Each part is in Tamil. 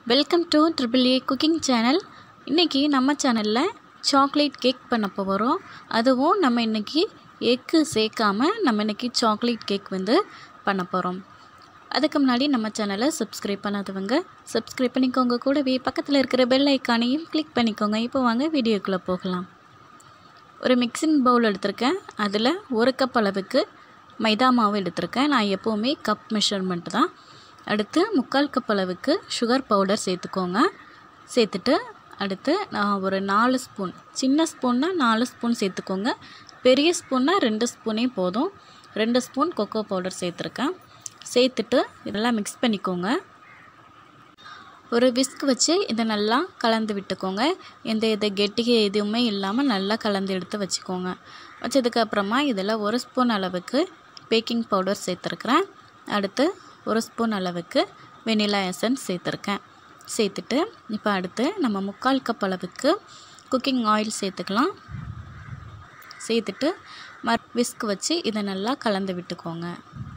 welcome to triple A cooking channel இன்றைக்கி நம்ம சேனலில் சாக்லேட் கேக் பண்ண போகிறோம் அதுவும் நம்ம இன்றைக்கி எக்கு சேர்க்காம நம்ம இன்றைக்கி சாக்லேட் கேக் வந்து பண்ண போகிறோம் அதுக்கு முன்னாடி நம்ம சேனலை சப்ஸ்கிரைப் பண்ணாதவங்க சப்ஸ்கிரைப் பண்ணிக்கோங்க கூடவே பக்கத்தில் இருக்கிற பெல் ஐக்கானையும் கிளிக் பண்ணிக்கோங்க இப்போ வாங்க வீடியோக்குள்ளே போகலாம் ஒரு மிக்சிங் பவுல் எடுத்திருக்கேன் அதில் ஒரு கப் அளவுக்கு மைதா மாவு எடுத்திருக்கேன் நான் எப்போவுமே கப் மெஷர்மெண்ட் தான் அடுத்து முக்கால் கப் அளவுக்கு சுகர் பவுடர் சேர்த்துக்கோங்க சேர்த்துட்டு அடுத்து நான் ஒரு நாலு ஸ்பூன் சின்ன ஸ்பூன்னா நாலு ஸ்பூன் சேர்த்துக்கோங்க பெரிய ஸ்பூன்னா ரெண்டு ஸ்பூனே போதும் ரெண்டு ஸ்பூன் கொக்கோ பவுடர் சேர்த்துருக்கேன் சேர்த்துட்டு இதெல்லாம் மிக்ஸ் பண்ணிக்கோங்க ஒரு விஸ்க் வச்சு இதை நல்லா கலந்து விட்டுக்கோங்க எந்த இதை கெட்டிக எதுவுமே இல்லாமல் நல்லா கலந்து எடுத்து வச்சுக்கோங்க வச்சதுக்கப்புறமா இதில் ஒரு ஸ்பூன் அளவுக்கு பேக்கிங் பவுடர் சேர்த்துருக்குறேன் அடுத்து ஒரு ஸ்பூன் அளவுக்கு வெனிலா எசன்ஸ் சேர்த்துருக்கேன் சேர்த்துட்டு இப்போ அடுத்து நம்ம முக்கால் கப் அளவுக்கு குக்கிங் ஆயில் சேர்த்துக்கலாம் சேர்த்துட்டு ம விஸ்க் வச்சு இதை நல்லா கலந்து விட்டுக்கோங்க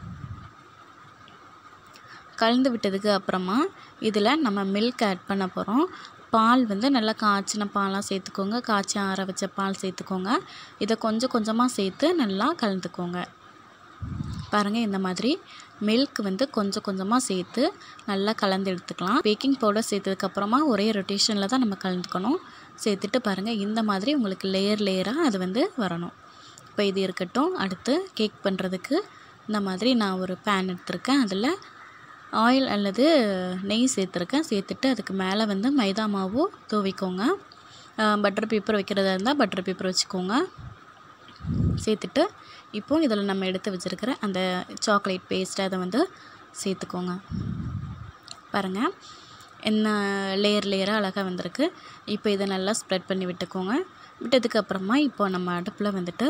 கலந்து விட்டதுக்கு அப்புறமா இதில் நம்ம மில்க் ஆட் பண்ண போகிறோம் பால் வந்து நல்லா காய்ச்சின பாலாக சேர்த்துக்கோங்க காய்ச்சி ஆற வச்ச பால் சேர்த்துக்கோங்க இதை கொஞ்சம் கொஞ்சமாக சேர்த்து நல்லா கலந்துக்கோங்க பாருங்கள் இந்த மாதிரி மில்க் வந்து கொஞ்சம் கொஞ்சமாக சேர்த்து நல்லா கலந்து எடுத்துக்கலாம் பேக்கிங் பவுடர் சேர்த்ததுக்கப்புறமா ஒரே ரொட்டேஷனில் தான் நம்ம கலந்துக்கணும் சேர்த்துட்டு பாருங்கள் இந்த மாதிரி உங்களுக்கு லேயர் லேயராக அது வந்து வரணும் இப்போ இது இருக்கட்டும் அடுத்து கேக் பண்ணுறதுக்கு இந்த மாதிரி நான் ஒரு பேன் எடுத்திருக்கேன் அதில் ஆயில் அல்லது நெய் சேர்த்துருக்கேன் சேர்த்துட்டு அதுக்கு மேலே வந்து மைதா மாவு தூவிக்கோங்க பட்டர் பேப்பர் வைக்கிறதா இருந்தால் பட்டர் பேப்பர் வச்சுக்கோங்க சேர்த்துட்டு இப்போது இதில் நம்ம எடுத்து வச்சுருக்கிற அந்த சாக்லேட் பேஸ்ட்டை அதை வந்து சேர்த்துக்கோங்க பாருங்கள் என்ன லேயர் லேயராக அழகாக வந்திருக்கு இப்போ இதை நல்லா ஸ்ப்ரெட் பண்ணி விட்டுக்கோங்க விட்டதுக்கப்புறமா இப்போ நம்ம அடுப்பில் வந்துட்டு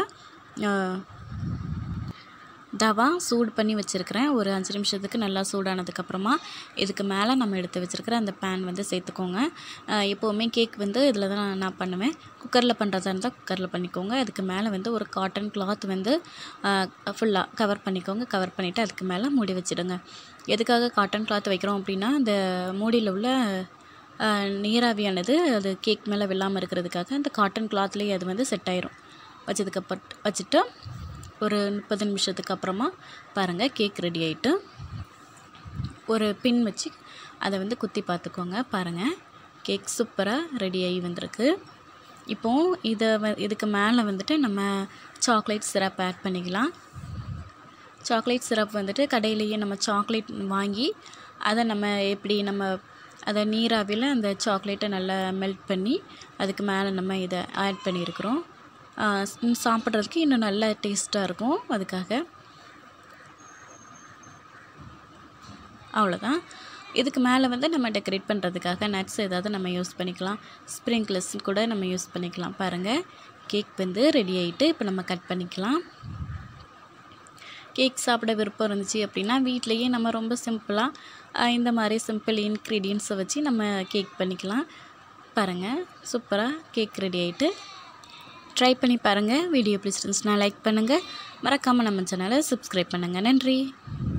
தவா சூடு பண்ணி வச்சுருக்கிறேன் ஒரு அஞ்சு நிமிஷத்துக்கு நல்லா சூடானதுக்கப்புறமா இதுக்கு மேலே நம்ம எடுத்து வச்சுருக்கிற அந்த பேன் வந்து சேர்த்துக்கோங்க எப்போவுமே கேக் வந்து இதில் தான் நான் பண்ணுவேன் குக்கரில் பண்ணுறதா இருந்தால் குக்கரில் பண்ணிக்கோங்க அதுக்கு மேலே வந்து ஒரு காட்டன் கிளாத் வந்து ஃபுல்லாக கவர் பண்ணிக்கோங்க கவர் பண்ணிவிட்டு அதுக்கு மேலே மூடி வச்சுடுங்க எதுக்காக காட்டன் கிளாத் வைக்கிறோம் அப்படின்னா அந்த மூடியில் உள்ள நீராவியானது அது கேக் மேலே விழாமல் இருக்கிறதுக்காக அந்த காட்டன் கிளாத்லேயே அது வந்து செட் ஆயிரும் வச்சதுக்கப்புறம் வச்சுட்டு ஒரு முப்பது நிமிஷத்துக்கு அப்புறமா பாருங்கள் கேக் ரெடி ஆகிட்டு ஒரு பின் வச்சு அதை வந்து குத்தி பார்த்துக்கோங்க பாருங்கள் கேக் சூப்பராக ரெடி ஆகி வந்திருக்கு இப்போது இதை வ இதுக்கு மேலே வந்துட்டு நம்ம சாக்லேட் சிரப் ஆட் பண்ணிக்கலாம் சாக்லேட் சிரப் வந்துட்டு கடையிலேயே நம்ம சாக்லேட் வாங்கி அதை நம்ம எப்படி நம்ம அதை நீராவியில் அந்த சாக்லேட்டை நல்லா மெல்ட் பண்ணி அதுக்கு மேலே நம்ம இதை ஆட் பண்ணியிருக்கிறோம் சாப்பிட்றதுக்கு இன்னும் நல்ல டேஸ்ட்டாக இருக்கும் அதுக்காக அவ்வளோதான் இதுக்கு மேலே வந்து நம்ம டெக்கரேட் பண்ணுறதுக்காக நட்ஸ் ஏதாவது நம்ம யூஸ் பண்ணிக்கலாம் ஸ்ப்ரிங்க்லஸ் கூட நம்ம யூஸ் பண்ணிக்கலாம் பாருங்கள் கேக் வந்து ரெடி ஆகிட்டு இப்போ நம்ம கட் பண்ணிக்கலாம் கேக் சாப்பிட விருப்பம் இருந்துச்சு அப்படின்னா வீட்லேயே நம்ம ரொம்ப சிம்பிளாக இந்த மாதிரி சிம்பிள் இன்க்ரீடியன்ஸை வச்சு நம்ம கேக் பண்ணிக்கலாம் பாருங்கள் சூப்பராக கேக் ரெடி ஆகிட்டு ட்ரை பண்ணி பாருங்கள் வீடியோ பிடிச்சிருந்துச்சுன்னா லைக் பண்ணுங்கள் மறக்காமல் நம்ம சேனலை சப்ஸ்கிரைப் பண்ணுங்கள் நன்றி